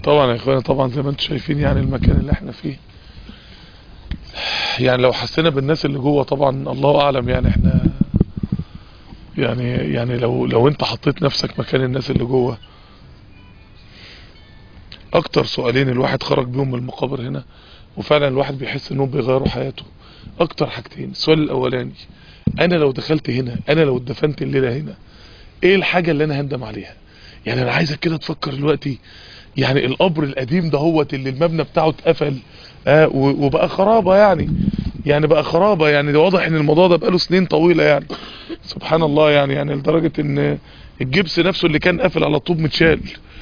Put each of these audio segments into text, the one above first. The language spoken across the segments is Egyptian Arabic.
طبعا يا اخوانا طبعا زي ما انتم شايفين يعني المكان اللي احنا فيه يعني لو حسينا بالناس اللي جوه طبعا الله اعلم يعني احنا يعني يعني لو لو انت حطيت نفسك مكان الناس اللي جوه اكتر سؤالين الواحد خرج بيهم من المقابر هنا وفعلا الواحد بيحس انهم بيغيروا حياته اكتر حاجتين السؤال الاولاني انا لو دخلت هنا انا لو اتدفنت الليله هنا ايه الحاجه اللي انا هندم عليها يعني انا عايزك كده تفكر دلوقتي يعني القبر القديم ده هو اللي المبنى بتاعه اتقفل آه و- وبقى خرابه يعني يعني بقى خرابه يعني ده واضح ان الموضوع ده بقاله سنين طويله يعني سبحان الله يعني يعني لدرجه ان الجبس نفسه اللي كان قافل على طوب متشال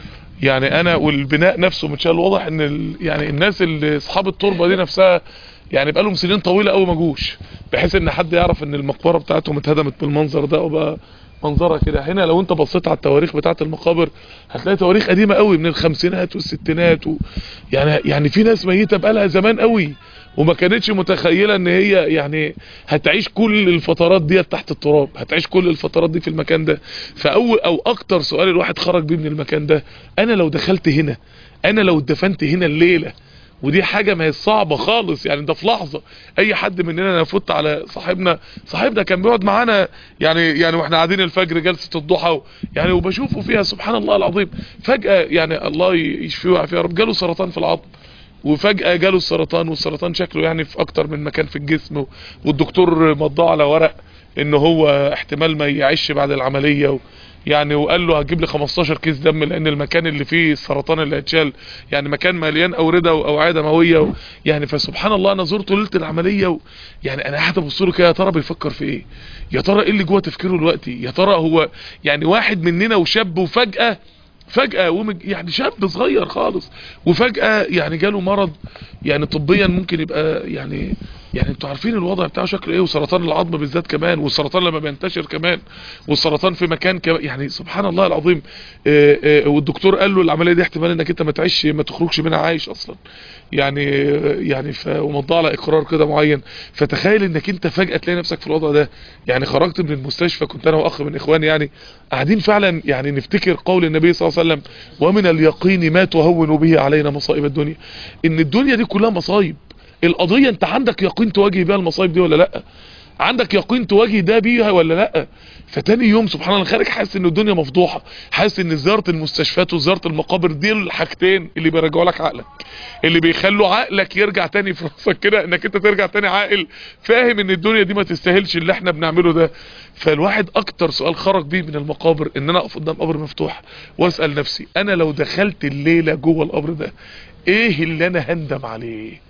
يعني انا والبناء نفسه متشال واضح ان ال... يعني الناس اللي اصحاب التربه دي نفسها يعني بقالهم سنين طويله قوي ما جوش بحيث ان حد يعرف ان المقبره بتاعتهم اتهدمت بالمنظر ده وبقى منظرها كده هنا لو انت بصيت على التواريخ بتاعت المقابر هتلاقي تواريخ قديمه قوي من الخمسينات والستينات و... يعني يعني في ناس ميته بقالها زمان قوي وما كانتش متخيله ان هي يعني هتعيش كل الفترات دي تحت التراب هتعيش كل الفترات دي في المكان ده فاول او اكتر سؤال الواحد خرج بيه من المكان ده انا لو دخلت هنا انا لو اتدفنت هنا الليله ودي حاجة ما هي صعبة خالص يعني ده في لحظة اي حد مننا نفوت على صاحبنا صاحبنا كان بيقعد معانا يعني يعني واحنا قاعدين الفجر جلسة الضحى و- يعني وبشوفه فيها سبحان الله العظيم فجأة يعني الله يشفيه ويعافيه يا رب جاله سرطان في العظم وفجأة جاله السرطان والسرطان شكله يعني في اكتر من مكان في الجسم و- والدكتور مضاه على ورق ان هو احتمال ما يعيش بعد العملية و يعني وقال له هتجيب لي 15 كيس دم لان المكان اللي فيه السرطان اللي هيتشال يعني مكان مليان اورده واوعيه دمويه و يعني فسبحان الله انا زرته ليله العمليه و يعني انا قاعد ابص له كده يا ترى بيفكر في ايه يا ترى ايه اللي جوه تفكيره دلوقتي يا ترى هو يعني واحد مننا وشاب وفجاه فجأة ومج يعني شاب صغير خالص وفجأة يعني جاله مرض يعني طبيا ممكن يبقى يعني يعني انتوا عارفين الوضع بتاعه شكله ايه وسرطان العظم بالذات كمان والسرطان لما بينتشر كمان والسرطان في مكان كمان يعني سبحان الله العظيم اه اه والدكتور قال له العملية دي احتمال انك انت ما تعيش ما تخرجش منها عايش اصلا يعني اه يعني ف ومضى على اقرار كده معين فتخيل انك انت فجأة تلاقي نفسك في الوضع ده يعني خرجت من المستشفى كنت انا واخ من اخواني يعني قاعدين فعلا يعني نفتكر قول النبي صلى الله عليه وسلم ومن اليقين ما تهون به علينا مصائب الدنيا ان الدنيا دي كلها مصايب القضية انت عندك يقين تواجه بيها المصايب دي ولا لا عندك يقين تواجه ده بيها ولا لا فتاني يوم سبحان الله خارج حاسس ان الدنيا مفضوحة حاسس ان زيارة المستشفيات وزيارة المقابر دي الحاجتين اللي بيرجعوا لك عقلك اللي بيخلوا عقلك يرجع تاني في راسك كده انك انت ترجع تاني عاقل فاهم ان الدنيا دي ما تستاهلش اللي احنا بنعمله ده فالواحد اكتر سؤال خرج بيه من المقابر ان انا اقف قدام قبر مفتوح واسأل نفسي انا لو دخلت الليلة جوه القبر ده ايه اللي انا هندم عليه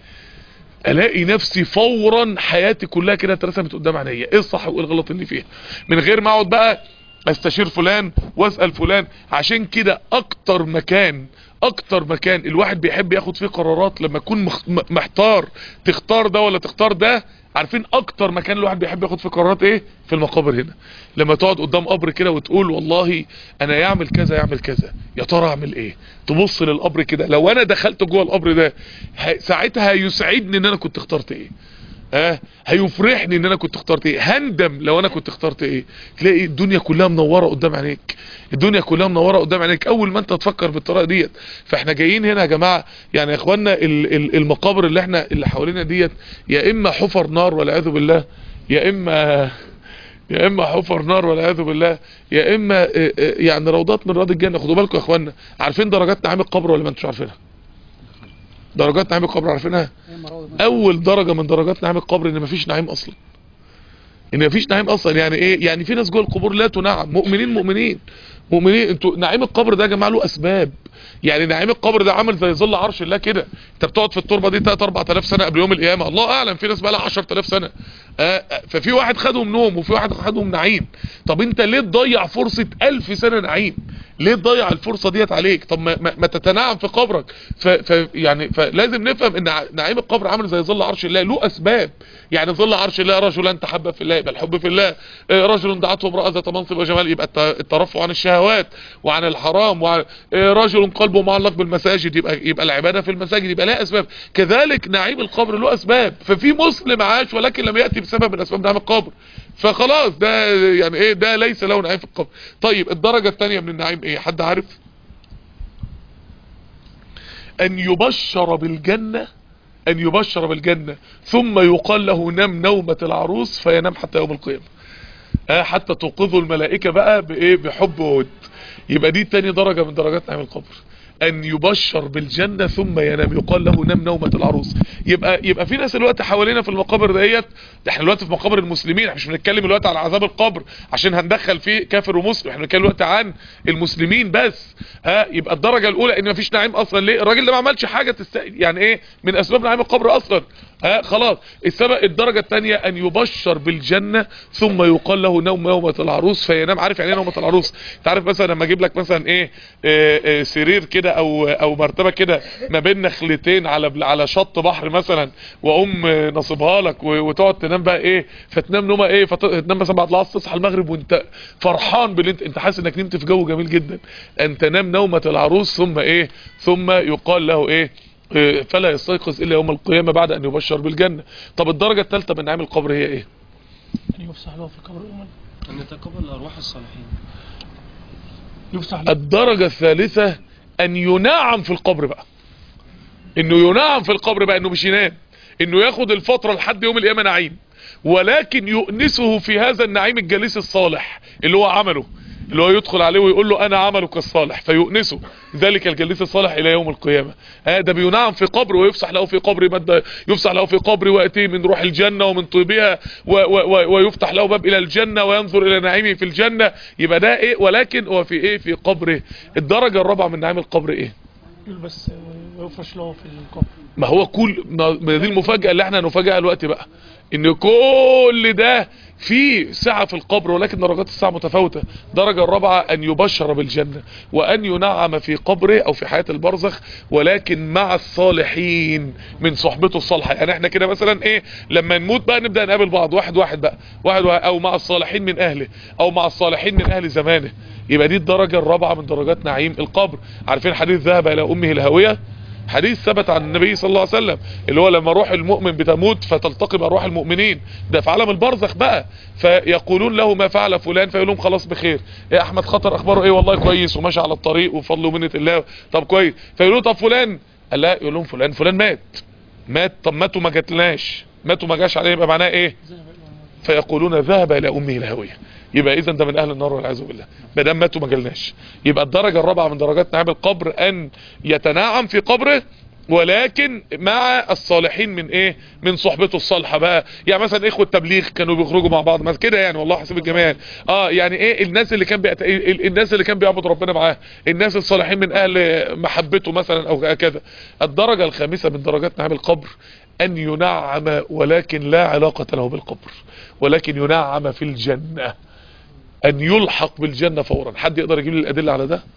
الاقي نفسي فورا حياتي كلها كده اترسمت قدام عينيا ايه الصح وايه الغلط اللي فيها من غير ما اقعد بقى استشير فلان واسال فلان عشان كده اكتر مكان اكتر مكان الواحد بيحب ياخد فيه قرارات لما يكون مخ- م- محتار تختار ده ولا تختار ده عارفين اكتر مكان الواحد بيحب ياخد فيه قرارات ايه في المقابر هنا لما تقعد قدام قبر كده وتقول والله انا يعمل كذا يعمل كذا يا ترى اعمل ايه تبص للقبر كده لو انا دخلت جوه القبر ده ه- ساعتها يسعدني ان انا كنت اخترت ايه اه هيفرحني ان انا كنت اخترت ايه هندم لو انا كنت اخترت ايه تلاقي الدنيا كلها منوره قدام عينيك الدنيا كلها منوره قدام عينيك اول ما انت تفكر بالطريقه ديت فاحنا جايين هنا يا جماعه يعني يا اخوانا ال- ال- المقابر اللي احنا اللي حوالينا ديت يا اما حفر نار والعياذ بالله يا اما يا اما حفر نار والعياذ بالله يا اما اه، اه، يعني روضات من رياض الجنه خدوا بالكم يا اخوانا عارفين درجات نعيم القبر ولا ما انتوش عارفينها درجات نعيم القبر عارفينها اول درجة من درجات نعيم القبر ان مفيش نعيم اصلا ان مفيش نعيم اصلا يعني ايه يعني في ناس جوه القبور لا تنعم مؤمنين مؤمنين مؤمنين انتوا نعيم القبر ده يا جماعه له اسباب يعني نعيم القبر ده عامل زي ظل عرش الله كده انت بتقعد في التربه دي 3 4000 سنه قبل يوم القيامه الله اعلم في ناس بقى لها 10000 سنه آه آه، ففي واحد خدهم نوم وفي واحد خدهم نعيم طب انت ليه تضيع فرصه 1000 سنه نعيم ليه تضيع الفرصه ديت عليك طب ما, ما, ما تتنعم في قبرك ف, ف يعني فلازم نفهم ان ع- نعيم القبر عامل زي ظل عرش الله له اسباب يعني ظل عرش الله رجلان تحب في الله يبقى الحب في الله آه، رجل دعته امراه ذات منصب وجمال يبقى الت- الترفع عن الشهوات وعن الحرام وعن آه، رجل قلبه معلق بالمساجد يبقى يبقى العباده في المساجد يبقى لها اسباب كذلك نعيم القبر له اسباب ففي مسلم عاش ولكن لم ياتي بسبب من اسباب نعيم القبر فخلاص ده يعني ايه ده ليس له نعيم في القبر طيب الدرجه الثانيه من النعيم ايه حد عارف ان يبشر بالجنة ان يبشر بالجنة ثم يقال له نم نومة العروس فينام حتى يوم القيامة آه حتى توقظه الملائكة بقى بايه بحب وود يبقى دي تاني درجة من درجات نعيم القبر ان يبشر بالجنة ثم ينام يقال له نم نومة العروس يبقى يبقى في ناس الوقت حوالينا في المقابر ديت ده احنا دلوقتي في مقابر المسلمين احنا مش بنتكلم دلوقتي على عذاب القبر عشان هندخل فيه كافر ومسلم احنا بنتكلم دلوقتي عن المسلمين بس ها يبقى الدرجة الاولى ان مفيش نعيم اصلا ليه الراجل ده ما عملش حاجة تستقل يعني ايه من اسباب نعيم القبر اصلا ها خلاص السبب الدرجة الثانية ان يبشر بالجنة ثم يقال له نوم نومة العروس فينام عارف يعني ايه نومة العروس انت عارف مثلا لما اجيب لك مثلا ايه اه اه سرير كده او او مرتبة كده ما بين نخلتين على على شط بحر مثلا واقوم نصبها لك وتقعد تنام بقى ايه فتنام نومه ايه فتنام مثلا بعد العصر تصحى المغرب وانت فرحان باللي انت انت حاسس انك نمت في جو جميل جدا ان تنام نومة العروس ثم ايه ثم يقال له ايه فلا يستيقظ الا يوم القيامة بعد ان يبشر بالجنة طب الدرجة الثالثة من نعيم القبر هي ايه أن يفسح له في قبر أمه أن يتقبل أرواح الصالحين يفسح له الدرجة الثالثة ان ينعم في القبر بقى انه ينعم في القبر بقى انه مش ينام انه ياخد الفترة لحد يوم القيامة نعيم ولكن يؤنسه في هذا النعيم الجليس الصالح اللي هو عمله اللي هو يدخل عليه ويقول له انا عملك الصالح فيؤنسه ذلك الجليس الصالح الى يوم القيامة ها ده بينعم في قبر ويفسح له في قبر مد يفسح له في قبر وياتيه من روح الجنة ومن طيبها و و و ويفتح له باب الى الجنة وينظر الى نعيمه في الجنة يبقى ده ايه ولكن هو في ايه في قبره الدرجة الرابعة من نعيم القبر ايه يلبس ويفرش له في القبر ما هو كل ما دي المفاجأة اللي احنا هنفاجئها الوقت بقى ان كل ده في سعة في القبر ولكن درجات الساعة متفاوتة درجة الرابعة ان يبشر بالجنة وان ينعم في قبره او في حياة البرزخ ولكن مع الصالحين من صحبته الصالحة يعني احنا كده مثلا ايه لما نموت بقى نبدأ نقابل بعض واحد واحد بقى واحد, واحد او مع الصالحين من اهله او مع الصالحين من اهل زمانه يبقى دي الدرجة الرابعة من درجات نعيم القبر عارفين حديث ذهب الى امه الهوية حديث ثبت عن النبي صلى الله عليه وسلم اللي هو لما روح المؤمن بتموت فتلتقي بأرواح المؤمنين ده في عالم البرزخ بقى فيقولون له ما فعل فلان فيقول لهم خلاص بخير يا احمد خطر اخباره ايه والله كويس وماشي على الطريق وفضل ومنة الله طب كويس فيقولوا طب فلان قال لا يقول لهم فلان فلان مات مات طب ماتوا ما جاتلناش ماتوا ما جاش عليه يبقى معناه ايه فيقولون ذهب الى امه الهويه يبقى اذا ده من اهل النار والعياذ بالله ما دام ماتوا ما جالناش يبقى الدرجه الرابعه من درجات نعيم القبر ان يتنعم في قبره ولكن مع الصالحين من ايه من صحبته الصالحة بقى يعني مثلا اخوة تبليغ كانوا بيخرجوا مع بعض مثلا كده يعني والله حسب الجميع يعني. اه يعني ايه الناس اللي كان بيأت... الناس اللي كان بيعبد ربنا معاه الناس الصالحين من اهل محبته مثلا او كذا الدرجة الخامسة من درجات نعيم القبر ان ينعم ولكن لا علاقة له بالقبر ولكن ينعم في الجنة ان يلحق بالجنة فورا حد يقدر يجيب لي الادلة على ده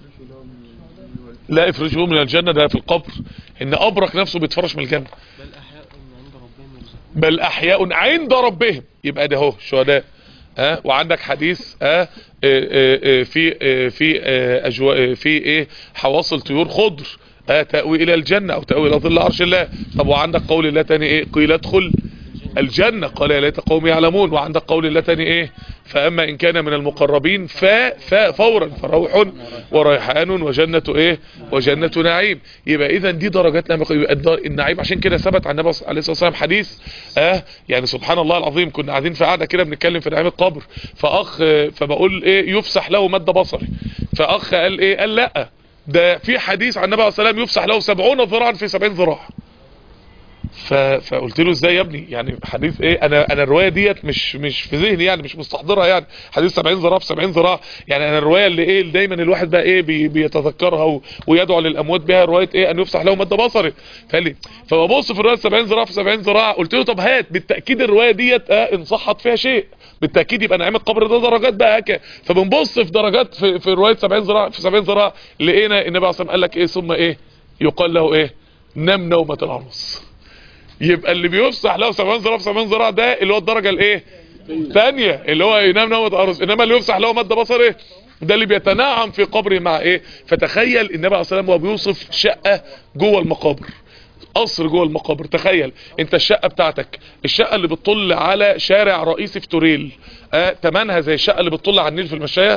لا افرشوا من الجنة ده في القبر ان ابرك نفسه بيتفرش من الجنة بل أحياء عند ربهم يرزقون بل احياء عند ربهم يبقى ده اهو شهداء ها وعندك حديث ها آه، آه، آه، في آه، في آه، اجواء في ايه حواصل طيور خضر ها تأوي الى الجنة او تأوي الى ظل عرش الله طب وعندك قول الله تاني ايه قيل ادخل الجنة قال يا ليت قومي يعلمون وعندك قول الله تاني ايه فاما ان كان من المقربين ف ف فورا فروح وريحان وجنة ايه وجنة نعيم يبقى اذا دي درجات نعيم يبقى الدار- النعيم عشان كده ثبت عن النبي عليه الصلاه والسلام حديث اه يعني سبحان الله العظيم كنا قاعدين في قاعده كده بنتكلم في نعيم القبر فاخ آه، فبقول ايه يفسح له مد بصري فاخ قال ايه قال لا ده في حديث عن النبي عليه الصلاه والسلام يفسح له 70 ذراعا في 70 ذراع ف... فقلت له ازاي يا ابني يعني حديث ايه انا انا الروايه ديت مش مش في ذهني يعني مش مستحضرها يعني حديث 70 ذراع في 70 ذراع يعني انا الروايه اللي ايه اللي دايما الواحد بقى ايه بي... بيتذكرها و... ويدعو للاموات بها روايه ايه ان يفسح له مد بصري فقال لي فببص في الروايه 70 ذراع في 70 ذراع قلت له طب هات بالتاكيد الروايه ديت اه ان صحت فيها شيء بالتاكيد يبقى نعيم القبر ده درجات بقى هكا فبنبص في درجات في, في روايه 70 ذراع في 70 ذراع لقينا النبي عليه الصلاه والسلام قال لك ايه ثم ايه يقال له ايه نم نومه العروس يبقى اللي بيفسح له 70 ذراع في 70 ذراع ده اللي هو الدرجه الايه الثانيه اللي هو ينام نومه ارز انما اللي يفسح له مد بصره ده اللي بيتنعم في قبره مع ايه فتخيل النبي عليه الصلاه والسلام وهو بيوصف شقه جوه المقابر قصر جوه المقابر تخيل انت الشقه بتاعتك الشقه اللي بتطل على شارع رئيسي في توريل اه تمنها زي الشقه اللي بتطل على النيل في المشايه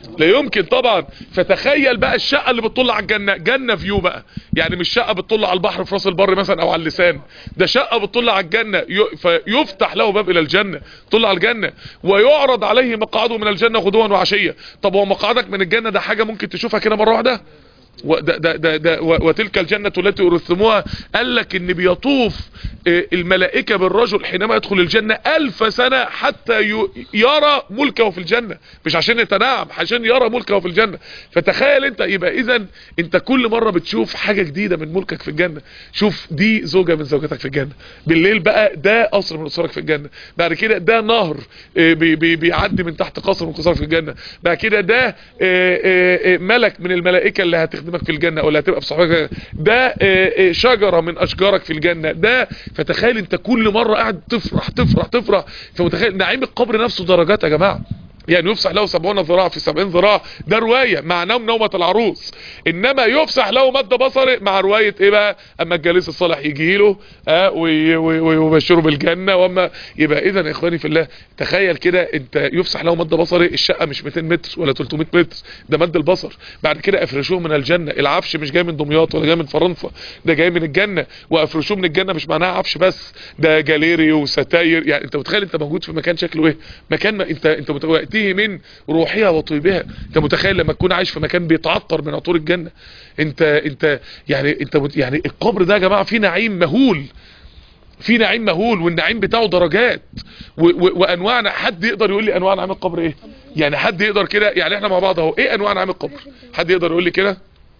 لا يمكن طبعا فتخيل بقى الشقه اللي بتطل على الجنه جنه فيو بقى يعني مش شقه بتطل على البحر في راس البر مثلا او على اللسان ده شقه بتطل على الجنه ي- فيفتح له باب الى الجنه طل على الجنه ويعرض عليه مقعده من الجنه غدوا وعشيه طب هو مقعدك من الجنه ده حاجه ممكن تشوفها كده مره واحده وده ده ده ده و- وتلك الجنة التي أورثتموها قال لك ان بيطوف آه، الملائكة بالرجل حينما يدخل الجنة ألف سنة حتى ي- يرى ملكه في الجنة مش عشان يتنعم عشان يرى ملكه في الجنة فتخيل انت يبقى اذا انت كل مرة بتشوف حاجة جديدة من ملكك في الجنة شوف دي زوجة من زوجاتك في الجنة بالليل بقى ده قصر من قصورك في الجنة بعد كده ده نهر آه، بي بي بيعدي من تحت قصر من قصورك في الجنة بعد كده ده آه، آه، آه، ملك من الملائكة اللي هتخدمك في الجنة او اللي هتبقى في صحبك ده آه، آه، شجرة من اشجارك في الجنة ده فتخيل انت كل مرة قاعد تفرح تفرح تفرح فمتخيل نعيم القبر نفسه درجات يا جماعة يعني يفسح له سبعون ذراع في سبعين ذراع ده رواية مع نوم نومة العروس انما يفسح له مد بصري مع رواية ايه بقى اما الجليس الصالح يجي له اه وي- وي- ويبشره بالجنة واما يبقى اذا يا اخواني في الله تخيل كده انت يفسح له مد بصري الشقة مش 200 متر ولا 300 متر ده مد البصر بعد كده افرشوه من الجنة العفش مش جاي من دمياط ولا جاي من فرنسا ده جاي من الجنة وافرشوه من الجنة مش معناها عفش بس ده جاليري وستاير يعني انت متخيل انت موجود في مكان شكله ايه مكان ما انت انت مت- وقته من روحها وطيبها انت متخيل لما تكون عايش في مكان بيتعطر من عطور الجنة انت انت يعني انت مت- يعني القبر ده يا جماعة فيه نعيم مهول في نعيم مهول والنعيم بتاعه درجات و و وانواع حد يقدر يقول لي انواع نعيم القبر ايه يعني حد يقدر كده يعني احنا مع بعض اهو ايه انواع نعيم القبر حد يقدر يقول لي كده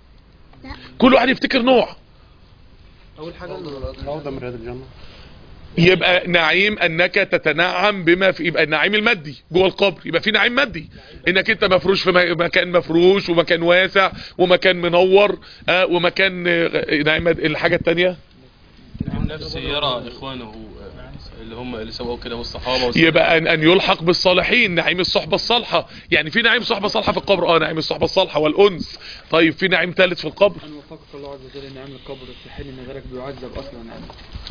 كل واحد يفتكر نوع اول حاجه روضة من رياض الجنة يبقى نعيم انك تتنعم بما في يبقى النعيم المادي جوه القبر يبقى في نعيم مادي انك انت مفروش في م- مكان مفروش ومكان واسع ومكان منور آه ومكان آه، نعيم مادي. الحاجه الثانيه نفسه يرى اخوانه آه، اللي هم اللي سبقوا كده والصحابه يبقى ان, أن يلحق بالصالحين نعيم الصحبة الصالحة يعني في نعيم صحبة صالحة في القبر اه نعيم الصحبة الصالحة والأنس طيب في نعيم ثالث في القبر أن وفقك الله عز وجل أن يعمل القبر في حين أن غيرك بيعذب أصلا يعني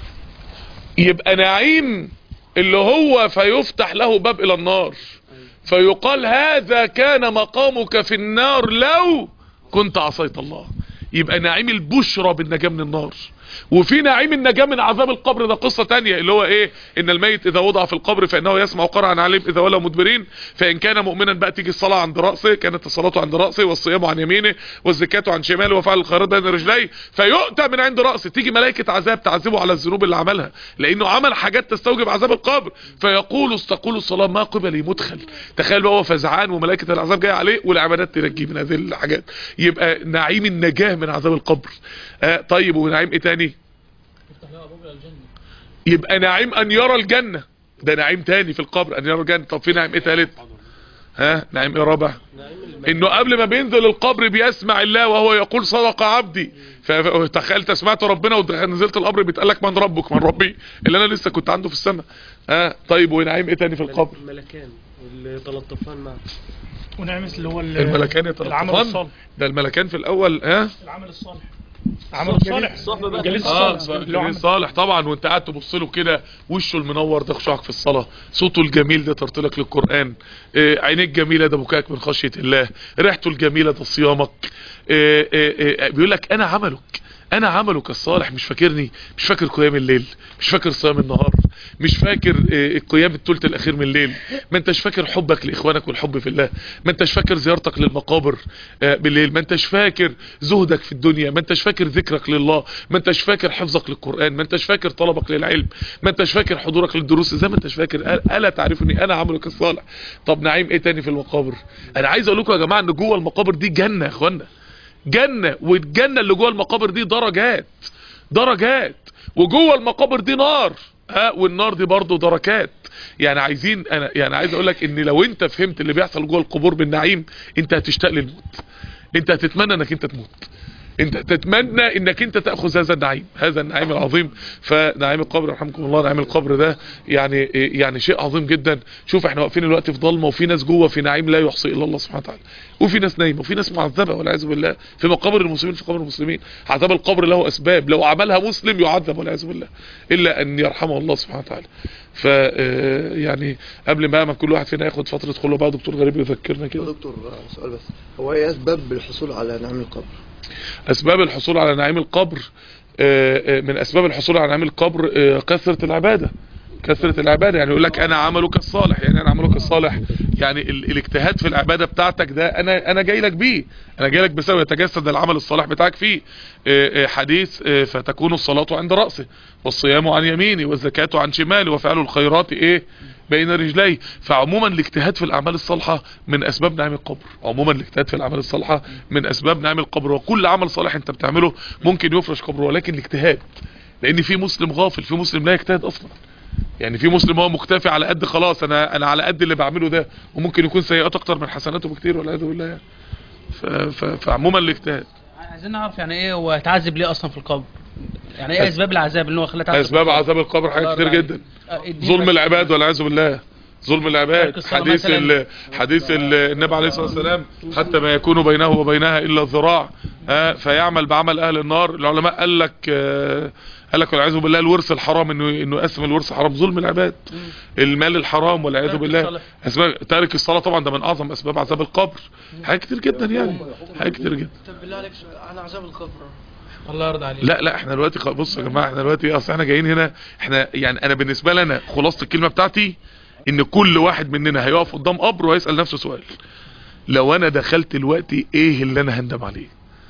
يبقى نعيم اللي هو فيفتح له باب إلى النار فيقال هذا كان مقامك في النار لو كنت عصيت الله يبقى نعيم البشرى بالنجاة من النار وفي نعيم النجاة من عذاب القبر ده قصة تانية اللي هو ايه ان الميت اذا وضع في القبر فانه يسمع قرعا عليهم اذا ولوا مدبرين فان كان مؤمنا بقى تيجي الصلاة عند رأسه كانت الصلاة عند رأسه والصيام عن يمينه والزكاة عن شماله وفعل الخيرات بين رجليه فيؤتى من عند رأسه تيجي ملائكة عذاب تعذبه على الذنوب اللي عملها لانه عمل حاجات تستوجب عذاب القبر فيقول استقول الصلاة ما قبلي مدخل تخيل بقى هو فزعان وملائكة العذاب جاية عليه والعبادات تنجيه من هذه الحاجات يبقى نعيم النجاة من عذاب القبر آه طيب ونعيم ايه تاني يبقى نعيم ان يرى الجنة ده نعيم تاني في القبر ان يرى الجنة طب في نعيم ايه تالت ها نعيم ايه رابع انه قبل ما بينزل القبر بيسمع الله وهو يقول صدق عبدي فتخيلت سمعت ربنا ونزلت القبر بيتقال لك من ربك من ربي اللي انا لسه كنت عنده في السماء ها طيب ونعيم ايه تاني في القبر ملكان واللي تلطفان معه ونعمل اللي هو ال- الملكان العمل يتلطفان الصالح ده الملكان في الاول ها العمل الصالح العمل الصالح الصحبة بقى. الجليس اه الصالح اللي هو جميل عمل- صالح طبعا وانت قاعد تبص له كده وشه المنور ده خشوعك في الصلاه صوته الجميل ده ترتيلك للقران آه عينيك جميله ده بكاك من خشيه الله ريحته الجميله ده صيامك آه آه آه بيقول لك انا عملك انا عملك الصالح مش فاكرني مش فاكر قيام الليل مش فاكر صيام النهار مش فاكر آه، القيام الثلث الاخير من الليل ما انتش فاكر حبك لاخوانك والحب في الله ما انتش فاكر زيارتك للمقابر آه، بالليل ما انتش فاكر زهدك في الدنيا ما انتش فاكر ذكرك لله ما انتش فاكر حفظك للقرآن ما انتش فاكر طلبك للعلم ما انتش فاكر حضورك للدروس زي ما انتش فاكر أ- الا تعرفني انا عملك الصالح طب نعيم ايه تاني في المقابر انا عايز اقول لكم يا جماعه ان جوه المقابر دي جنه يا اخوانا جنة والجنة اللي جوه المقابر دي درجات درجات وجوه المقابر دي نار ها والنار دي برضو دركات يعني عايزين انا يعني عايز اقول لك ان لو انت فهمت اللي بيحصل جوه القبور بالنعيم انت هتشتاق للموت انت هتتمنى انك انت تموت انت تتمنى انك انت تاخذ هذا النعيم هذا النعيم العظيم فنعيم القبر رحمكم الله نعيم القبر ده يعني يعني شيء عظيم جدا شوف احنا واقفين الوقت في ضلمه وفي ناس جوه في نعيم لا يحصي الا الله سبحانه وتعالى وفي ناس نايمه وفي ناس معذبه والعياذ بالله في مقابر المسلمين في قبر المسلمين عذاب القبر له اسباب لو عملها مسلم يعذب والعياذ بالله الا ان يرحمه الله سبحانه وتعالى ف آه، يعني قبل بقى ما كل واحد فينا ياخد فتره خلوه بقى دكتور غريب يذكرنا يا كده دكتور آه، سؤال بس هو ايه اسباب الحصول على نعيم القبر اسباب الحصول على نعيم القبر آه، آه، من اسباب الحصول على نعيم القبر آه، كثرة العبادة كثرة العبادة يعني يقول لك انا عملك الصالح يعني انا عملك الصالح يعني ال الاجتهاد في العبادة بتاعتك ده انا انا جاي لك بيه انا جاي لك بسبب يتجسد العمل الصالح بتاعك فيه آه، آه، حديث آه، فتكون الصلاة عند رأسه والصيام عن يمينه والزكاة عن شماله وفعل الخيرات ايه بين رجليه فعموما الاجتهاد في الاعمال الصالحة من اسباب نعيم القبر عموما الاجتهاد في الاعمال الصالحة من اسباب نعيم القبر وكل عمل صالح انت بتعمله ممكن يفرش قبره ولكن الاجتهاد لان في مسلم غافل في مسلم لا يجتهد اصلا يعني في مسلم هو مكتفي على قد خلاص انا انا على قد اللي بعمله ده وممكن يكون سيئات اكتر من حسناته بكتير والعياذ بالله يعني ف- ف- فعموما الاجتهاد عايزين نعرف يعني ايه هو اتعذب ليه اصلا في القبر يعني ايه اسباب العذاب اللي هو خلاه يتعذب اسباب في القبر؟ عذاب القبر حاجات الله كتير يرضى جدا عليك. آه، اديني ظلم بس- العباد والعياذ بالله ظلم العباد ترك الصلاة حديث مثلاً. ال حديث ال النبي عليه الصلاه والسلام حتى ما يكون بينه وبينها الا الذراع آه، فيعمل بعمل اهل النار العلماء قال لك آه، قال لك والعياذ بالله الورث الحرام انه انه يقسم الورث حرام ظلم العباد المال الحرام والعياذ ترك بالله الصلاة. اسباب تارك الصلاه طبعا ده من اعظم اسباب عذاب القبر حاجات كتير جدا يعني حاجات كتير جدا طب بالله عليك على عذاب القبر الله يرضى عليك لا لا احنا دلوقتي خ- بصوا يا جماعه احنا دلوقتي اصل احنا جايين هنا احنا يعني انا بالنسبه لي انا خلاصه الكلمه بتاعتي ان كل واحد مننا هيقف قدام قبر وهيسال نفسه سؤال لو انا دخلت دلوقتي ايه اللي انا هندم عليه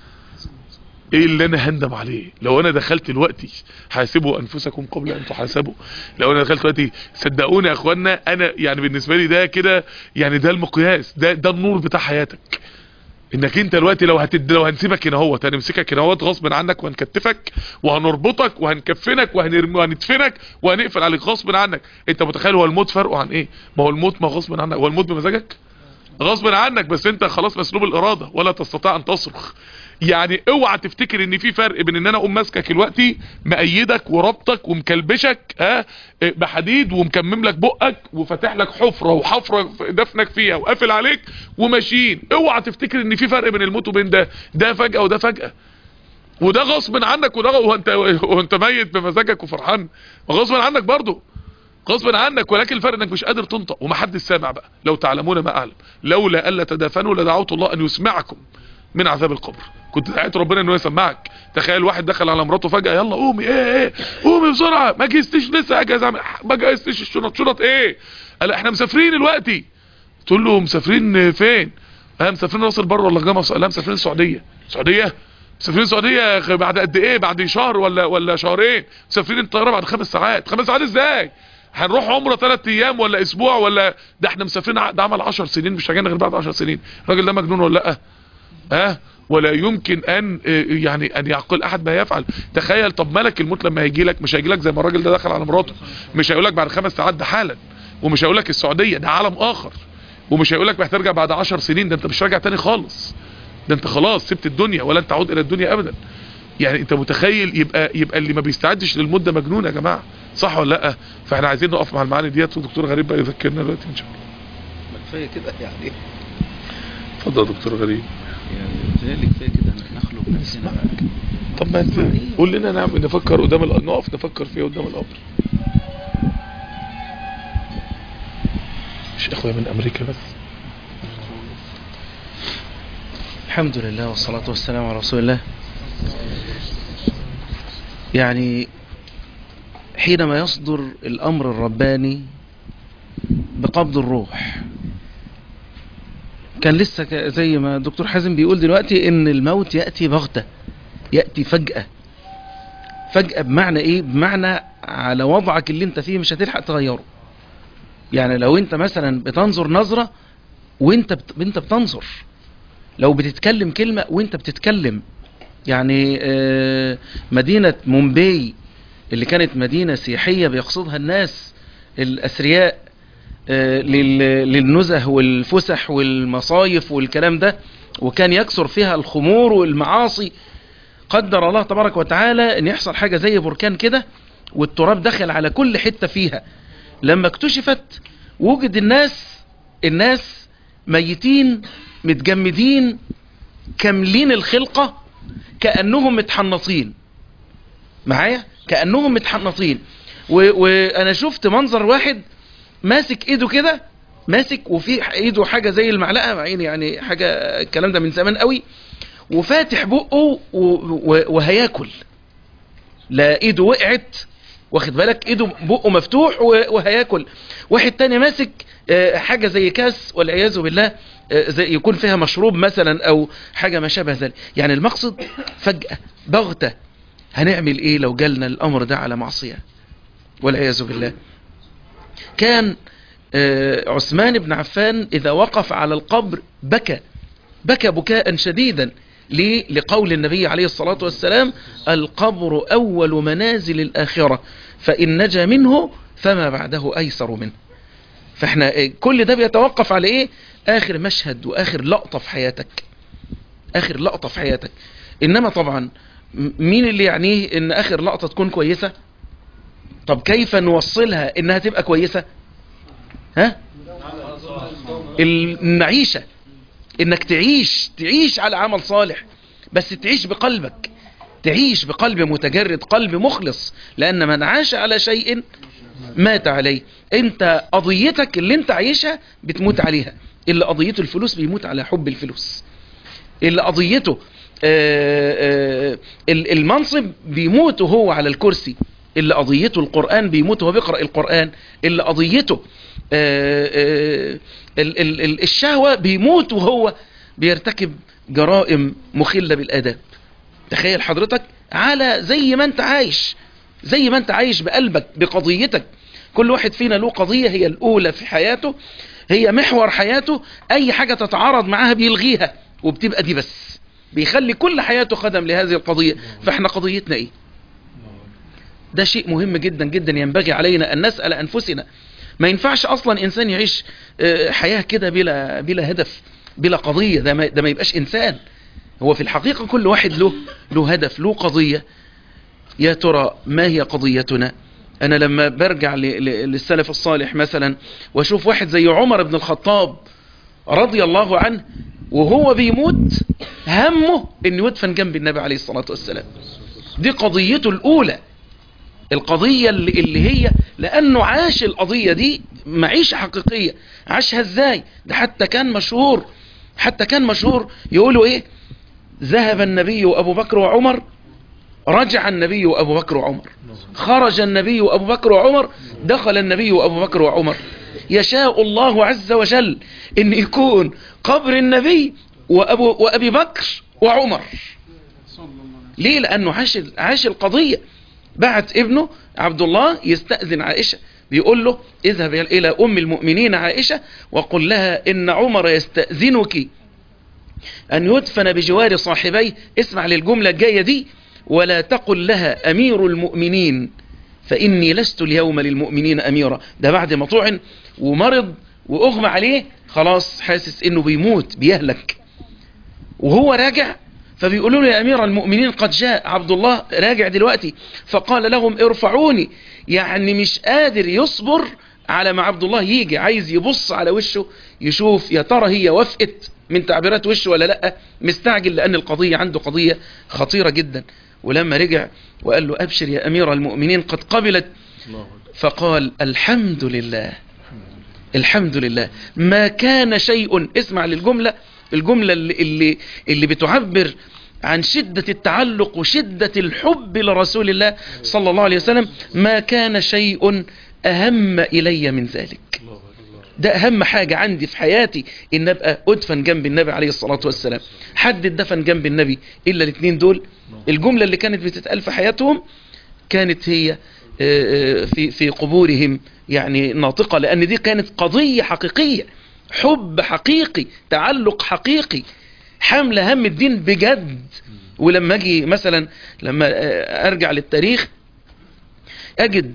ايه اللي انا هندم عليه لو انا دخلت دلوقتي حاسبوا انفسكم قبل ان تحاسبوا لو انا دخلت دلوقتي صدقوني يا اخوانا انا يعني بالنسبه لي ده كده يعني ده المقياس ده ده النور بتاع حياتك انك انت دلوقتي لو هتد لو هنسيبك هنا اهوت هنمسكك هنا اهوت غصب عنك وهنكتفك وهنربطك وهنكفنك وهنرمي وهندفنك وهنقفل عليك غصب عنك انت متخيل هو الموت فرقه عن ايه ما هو الموت ما غصب عنك هو الموت بمزاجك غصب عنك بس انت خلاص مسلوب الاراده ولا تستطيع ان تصرخ يعني اوعى تفتكر ان في فرق بين ان انا اقوم ماسكك دلوقتي مأيدك وربطك ومكلبشك ها بحديد ومكمم لك بقك وفاتح لك حفره وحفره دفنك فيها وقافل عليك وماشيين اوعى تفتكر ان في فرق بين الموت وبين ده ده فجأة وده فجأة وده غصب عنك وده وانت وانت ميت بمزاجك وفرحان غصب عنك برضه غصب عنك ولكن الفرق انك مش قادر تنطق ومحدش سامع بقى لو تعلمون ما اعلم لولا الا تدافنوا لدعوت الله ان يسمعكم من عذاب القبر كنت دعيت ربنا انه يسمعك تخيل واحد دخل على مراته فجأة يلا قومي ايه ايه قومي بسرعة ما جهزتش لسه اجهز اعمل ما جهزتش الشنط شنط ايه قال احنا مسافرين دلوقتي تقول له مسافرين فين اه مسافرين راس البر ولا الجامعة لا مسافرين السعودية السعودية مسافرين السعودية بعد قد ايه بعد شهر ولا ولا شهرين مسافرين الطيارة بعد خمس ساعات خمس ساعات ازاي هنروح عمره ثلاث ايام ولا اسبوع ولا ده احنا مسافرين ع- ده عمل 10 سنين مش راجعين غير بعد 10 سنين الراجل ده مجنون ولا لا ها ولا يمكن ان آه، يعني ان يعقل احد ما يفعل تخيل طب ملك الموت لما هيجي لك مش هيجي لك زي ما الراجل ده دخل على مراته مش هيقول لك بعد خمس ساعات ده حالا ومش هيقول لك السعوديه ده عالم اخر ومش هيقول لك هترجع بعد 10 سنين ده انت مش راجع تاني خالص ده انت خلاص سبت الدنيا ولا انت تعود الى الدنيا ابدا يعني انت متخيل يبقى يبقى اللي ما بيستعدش للموت ده مجنون يا جماعه صح ولا لا فاحنا عايزين نقف مع المعاني ديت والدكتور غريب بقى يذكرنا دلوقتي ان شاء الله كفايه كده يعني اتفضل يا دكتور غريب يعني بيتهيألي كفايه كده نخلق نفسنا بقى طب ما انت قول لنا نعمل نفكر قدام الأ- نقف نفكر فيه قدام القبر مش اخويا من امريكا بس الحمد لله والصلاة والسلام على رسول الله يعني حينما يصدر الأمر الرباني بقبض الروح كان لسه ك- زي ما الدكتور حازم بيقول دلوقتي ان الموت يأتي بغتة يأتي فجأة فجأة بمعنى ايه بمعنى على وضعك اللي انت فيه مش هتلحق تغيره يعني لو انت مثلا بتنظر نظرة وانت بت... انت بتنظر لو بتتكلم كلمة وانت بتتكلم يعني آه، مدينة مومباي اللي كانت مدينة سياحية بيقصدها الناس الأثرياء آه، لل- للنزه والفسح والمصايف والكلام ده وكان يكثر فيها الخمور والمعاصي قدر الله تبارك وتعالى ان يحصل حاجة زي بركان كده والتراب دخل على كل حتة فيها لما اكتشفت وجد الناس الناس ميتين متجمدين كاملين الخلقة كأنهم متحنطين معايا كأنهم متحنطين و- وانا شفت منظر واحد ماسك ايده كده ماسك وفي ايده حاجة زي المعلقة مع إن يعني حاجة الكلام ده من زمان قوي وفاتح بقه و- و- وهياكل لا ايده وقعت واخد بالك ايده بقه مفتوح و- وهياكل واحد تاني ماسك آه، حاجة زي كاس والعياذ بالله آه، زي يكون فيها مشروب مثلا او حاجة ما شابه ذلك يعني المقصد فجأة بغتة هنعمل ايه لو جالنا الامر ده على معصية والعياذ بالله كان آه، عثمان بن عفان اذا وقف على القبر بكى بكى بكاء شديدا ليه؟ لقول النبي عليه الصلاة والسلام القبر أول منازل الآخرة فإن نجا منه فما بعده أيسر منه فاحنا إيه، كل ده بيتوقف على ايه اخر مشهد واخر لقطة في حياتك اخر لقطة في حياتك انما طبعا م- مين اللي يعنيه ان اخر لقطة تكون كويسة طب كيف نوصلها انها تبقى كويسة ها المعيشة انك تعيش تعيش على عمل صالح بس تعيش بقلبك تعيش بقلب متجرد قلب مخلص لان من عاش على شيء مات عليه انت قضيتك اللي انت عايشها بتموت عليها اللي قضيته الفلوس بيموت على حب الفلوس اللي قضيته آه، آه، ال- المنصب بيموت وهو على الكرسي اللي قضيته القرآن بيموت وهو بيقرأ القرآن اللي قضيته آه، آه، ال- ال- ال- الشهوة بيموت وهو بيرتكب جرائم مخلة بالآداب تخيل حضرتك على زي ما انت عايش زي ما انت عايش بقلبك بقضيتك كل واحد فينا له قضية هي الأولى في حياته هي محور حياته أي حاجة تتعارض معاها بيلغيها وبتبقى دي بس بيخلي كل حياته خدم لهذه القضية فاحنا قضيتنا ايه ده شيء مهم جدا جدا ينبغي علينا أن نسأل أنفسنا ما ينفعش أصلا إنسان يعيش آه، حياة كده بلا, بلا هدف بلا قضية ده ما, ده ما يبقاش إنسان هو في الحقيقة كل واحد له له هدف له قضية يا ترى ما هي قضيتنا أنا لما برجع ل- ل- للسلف الصالح مثلا وأشوف واحد زي عمر بن الخطاب رضي الله عنه وهو بيموت همه انه يدفن جنب النبي عليه الصلاة والسلام دي قضيته الأولى القضية اللي, اللي هي لأنه عاش القضية دي معيشة حقيقية عاشها ازاي ده حتى كان مشهور حتى كان مشهور يقولوا ايه ذهب النبي وأبو بكر وعمر رجع النبي وأبو بكر وعمر خرج النبي وأبو بكر وعمر دخل النبي وأبو بكر وعمر يشاء الله عز وجل ان يكون قبر النبي وأبو وأبي بكر وعمر ليه لأنه عاش عاش القضية بعت ابنه عبد الله يستأذن عائشة بيقول له اذهب إلى أم المؤمنين عائشة وقل لها إن عمر يستأذنك أن يدفن بجوار صاحبيه اسمع للجملة الجاية دي ولا تقل لها أمير المؤمنين فإني لست اليوم للمؤمنين أميرا ده بعد ما طعن ومرض وأغمى عليه خلاص حاسس إنه بيموت بيهلك وهو راجع فبيقولوا له يا أمير المؤمنين قد جاء عبد الله راجع دلوقتي فقال لهم ارفعوني يعني مش قادر يصبر على ما عبد الله يجي عايز يبص على وشه يشوف يا ترى هي وافقت من تعبيرات وشه ولا لا مستعجل لأن القضية عنده قضية خطيرة جدا ولما رجع وقال له أبشر يا أمير المؤمنين قد قبلت فقال الحمد لله الحمد لله ما كان شيء اسمع للجملة الجملة اللي, اللي, اللي بتعبر عن شدة التعلق وشدة الحب لرسول الله صلى الله عليه وسلم ما كان شيء أهم إلي من ذلك ده أهم حاجة عندي في حياتي إن أبقى أدفن جنب النبي عليه الصلاة والسلام حد اتدفن جنب النبي إلا الاثنين دول الجملة اللي كانت بتتقال في حياتهم كانت هي آه، آه، في في قبورهم يعني ناطقة لأن دي كانت قضية حقيقية حب حقيقي تعلق حقيقي حمل هم الدين بجد ولما اجي مثلا لما آه، ارجع للتاريخ اجد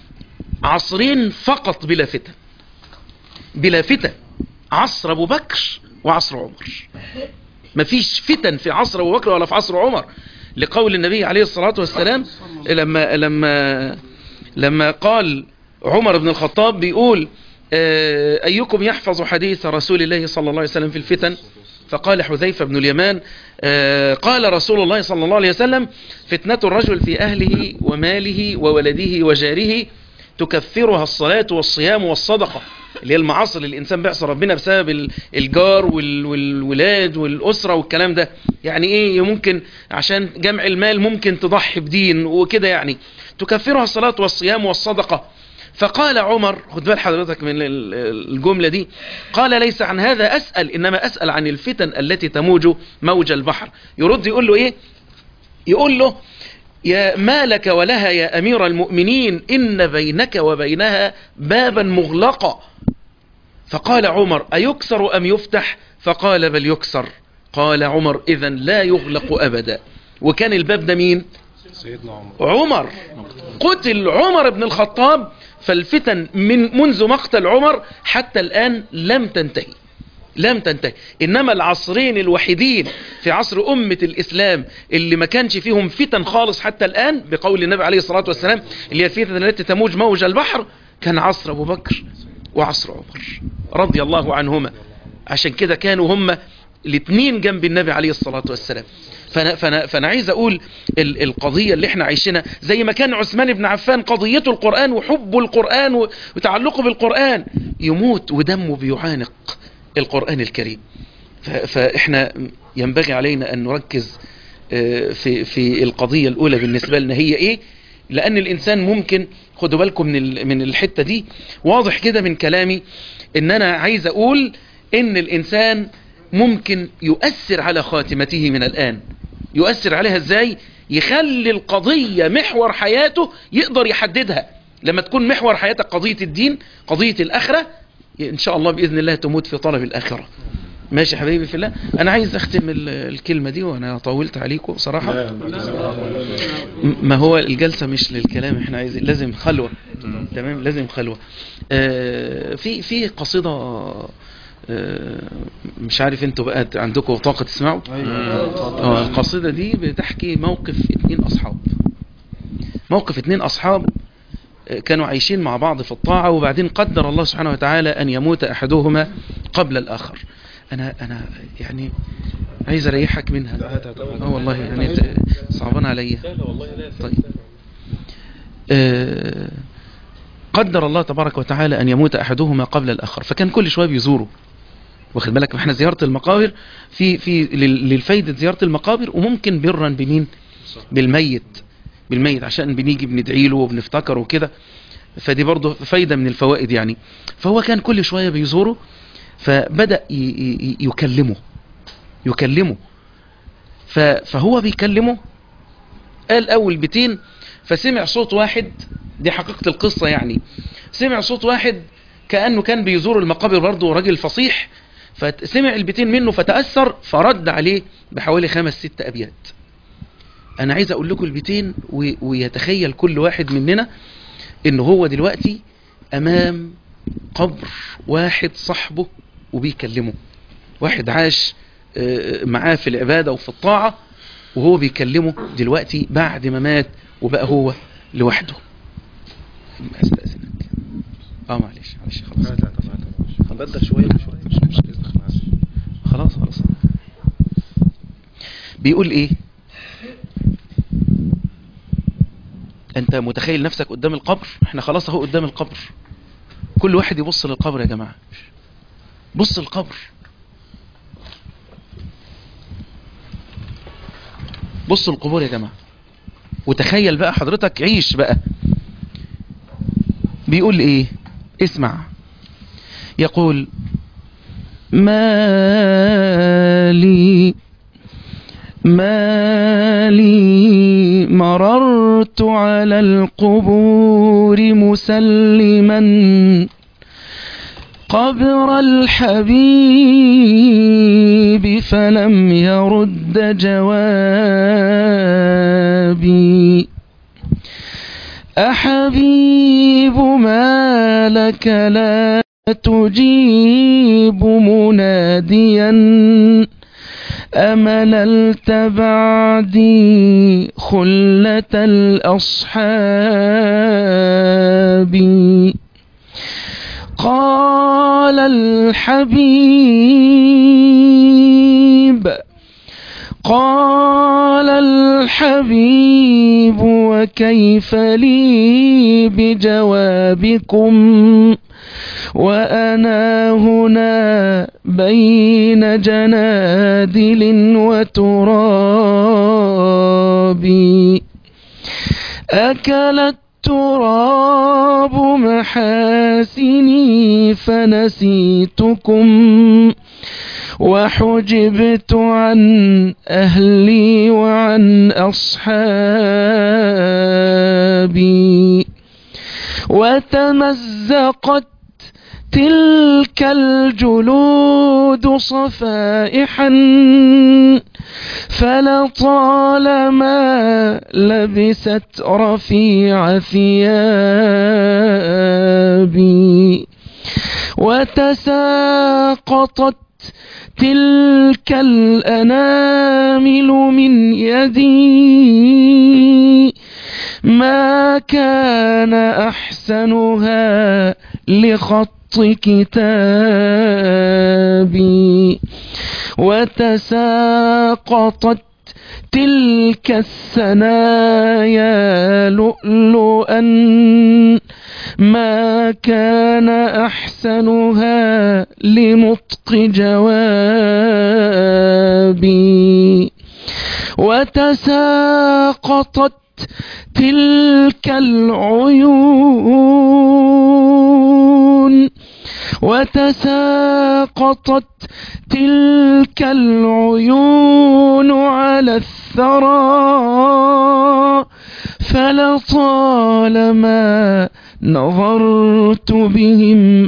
عصرين فقط بلا فتن بلا فتن عصر ابو بكر وعصر عمر مفيش فتن في عصر ابو بكر ولا في عصر عمر لقول النبي عليه الصلاة والسلام لما لما لما قال عمر بن الخطاب بيقول آه، أيكم يحفظ حديث رسول الله صلى الله عليه وسلم في الفتن فقال حذيفة بن اليمان آه، قال رسول الله صلى الله عليه وسلم فتنة الرجل في أهله وماله وولده وجاره تكفرها الصلاة والصيام والصدقة اللي هي المعاصي اللي الإنسان بيعصى ربنا بسبب ال- الجار وال- والولاد والأسرة والكلام ده يعني إيه ممكن عشان جمع المال ممكن تضحي بدين وكده يعني تكفرها الصلاة والصيام والصدقة فقال عمر خد بال حضرتك من ال- ال- الجملة دي قال ليس عن هذا أسأل إنما أسأل عن الفتن التي تموج موج البحر يرد يقول له إيه يقول له يا ما لك ولها يا أمير المؤمنين إن بينك وبينها بابا مغلقا فقال عمر أيكسر أم يفتح فقال بل يكسر قال عمر إذا لا يغلق أبدا وكان الباب ده مين سيدنا عمر عمر قتل عمر بن الخطاب فالفتن من منذ مقتل عمر حتى الآن لم تنتهي لم تنتهي إنما العصرين الوحيدين في عصر أمة الإسلام اللي ما كانش فيهم فتن خالص حتى الآن بقول النبي عليه الصلاة والسلام اللي هي الفتن التي تموج موج البحر كان عصر أبو بكر وعصر عمر رضي الله عنهما عشان كده كانوا هم الاثنين جنب النبي عليه الصلاة والسلام فأنا, فأنا, فأنا عايز أقول ال- القضية اللي احنا عايشينها زي ما كان عثمان بن عفان قضيته القرآن وحبه القرآن و- وتعلقه بالقرآن يموت ودمه بيعانق القرآن الكريم ف- فإحنا ينبغي علينا أن نركز آه، في في القضية الأولى بالنسبة لنا هي إيه لأن الإنسان ممكن خدوا بالكم من ال- من الحتة دي واضح كده من كلامي إن أنا عايز أقول إن الإنسان ممكن يؤثر على خاتمته من الآن يؤثر عليها إزاي يخلي القضية محور حياته يقدر يحددها لما تكون محور حياتك قضية الدين قضية الآخرة إن شاء الله بإذن الله تموت في طلب الآخرة ماشي يا حبيبي في الله أنا عايز أختم ال- الكلمة دي وأنا طولت عليكم بصراحة م- ما هو الجلسة مش للكلام احنا عايزين لازم خلوة تمام لازم خلوة آه في في قصيدة آه مش عارف انتوا بقى عندكم طاقة تسمعوا اه القصيدة دي بتحكي موقف اتنين اصحاب موقف اتنين اصحاب آه، كانوا عايشين مع بعض في الطاعة وبعدين قدر الله سبحانه وتعالى ان يموت احدهما قبل الاخر انا انا يعني عايز اريحك منها اه والله يعني ت- صعبان عليا طيب آه، قدر الله تبارك وتعالى أن يموت أحدهما قبل الآخر فكان كل شوية بيزوره واخد بالك احنا زيارة المقابر في في لل- للفايدة زيارة المقابر وممكن برا بمين بالميت بالميت عشان بنيجي بندعي له وبنفتكره وكده فدي برضه فايدة من الفوائد يعني فهو كان كل شوية بيزوره فبدأ ي- ي- يكلمه يكلمه ف- فهو بيكلمه قال أول بيتين فسمع صوت واحد دي حقيقة القصة يعني سمع صوت واحد كأنه كان بيزور المقابر برضه راجل فصيح فسمع البيتين منه فتأثر فرد عليه بحوالي خمس ست أبيات أنا عايز أقول لكم البيتين و- ويتخيل كل واحد مننا إن هو دلوقتي أمام قبر واحد صاحبه وبيكلمه واحد عاش آه، معاه في العبادة وفي الطاعة وهو بيكلمه دلوقتي بعد ما مات وبقى هو لوحده استأذنك اه معلش معلش خلاص هنبدل شوية بشوية مش مشكلة خلاص خلاص بيقول ايه انت متخيل نفسك قدام القبر احنا خلاص اهو قدام القبر كل واحد يبص للقبر يا جماعة بص القبر بص القبور يا جماعة وتخيل بقى حضرتك عيش بقى بيقول ايه اسمع يقول ما لي ما لي مررت على القبور مسلما قبر الحبيب فلم يرد جوابي أحبيب ما لك لا تجيب مناديا أمللت بعدي خلة الأصحاب قال الحبيب قال الحبيب وكيف لي بجوابكم وأنا هنا بين جنادل وتراب أكل التراب محاسني فنسيتكم وحجبت عن أهلي وعن أصحابي وتمزقت تلك الجلود صفائحا فلطالما لبست رفيع ثيابي وتساقطت تلك الأنامل من يدي ما كان أحسنها لخط كتابي وتساقطت تلك الثنايا لؤلؤا ما كان أحسنها لنطق جوابي وتساقطت تلك العيون وتساقطت تلك العيون على الثرى فلطالما نظرت بهم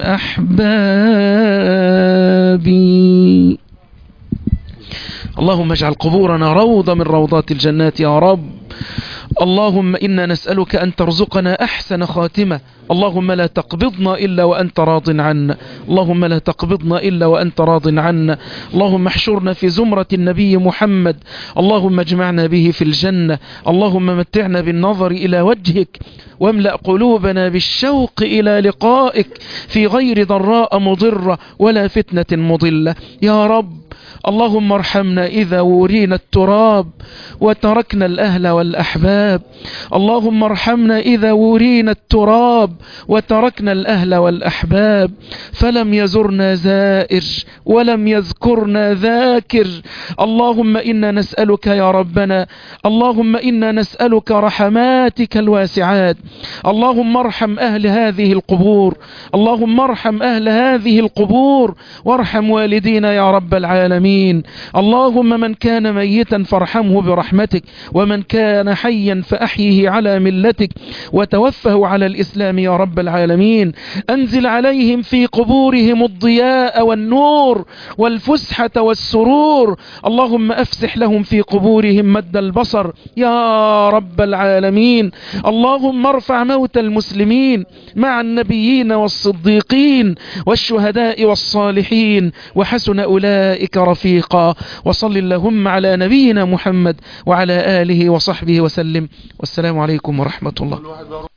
أحبابي اللهم اجعل قبورنا روضة من روضات الجنات يا رب اللهم إنا نسألك أن ترزقنا أحسن خاتمة اللهم لا تقبضنا إلا وأنت راض عنا اللهم لا تقبضنا إلا وأنت راض عنا اللهم احشرنا في زمرة النبي محمد اللهم اجمعنا به في الجنة اللهم متعنا بالنظر إلى وجهك واملأ قلوبنا بالشوق إلى لقائك في غير ضراء مضرة ولا فتنة مضلة يا رب اللهم ارحمنا إذا ورينا التراب وتركنا الأهل والأحباب اللهم ارحمنا إذا ورينا التراب وتركنا الأهل والأحباب فلم يزرنا زائر ولم يذكرنا ذاكر اللهم إنا نسألك يا ربنا اللهم إنا نسألك رحماتك الواسعات اللهم ارحم أهل هذه القبور اللهم ارحم أهل هذه القبور وارحم والدينا يا رب العالمين اللهم من كان ميتا فارحمه برحمتك ومن كان حيا فأحيه على ملتك وتوفه على الإسلام يا رب العالمين أنزل عليهم في قبورهم الضياء والنور والفسحة والسرور اللهم أفسح لهم في قبورهم مد البصر يا رب العالمين اللهم ارفع موت المسلمين مع النبيين والصديقين والشهداء والصالحين وحسن أولئك رفيقا وصل اللهم على نبينا محمد وعلى آله وصحبه وسلم والسلام عليكم ورحمة الله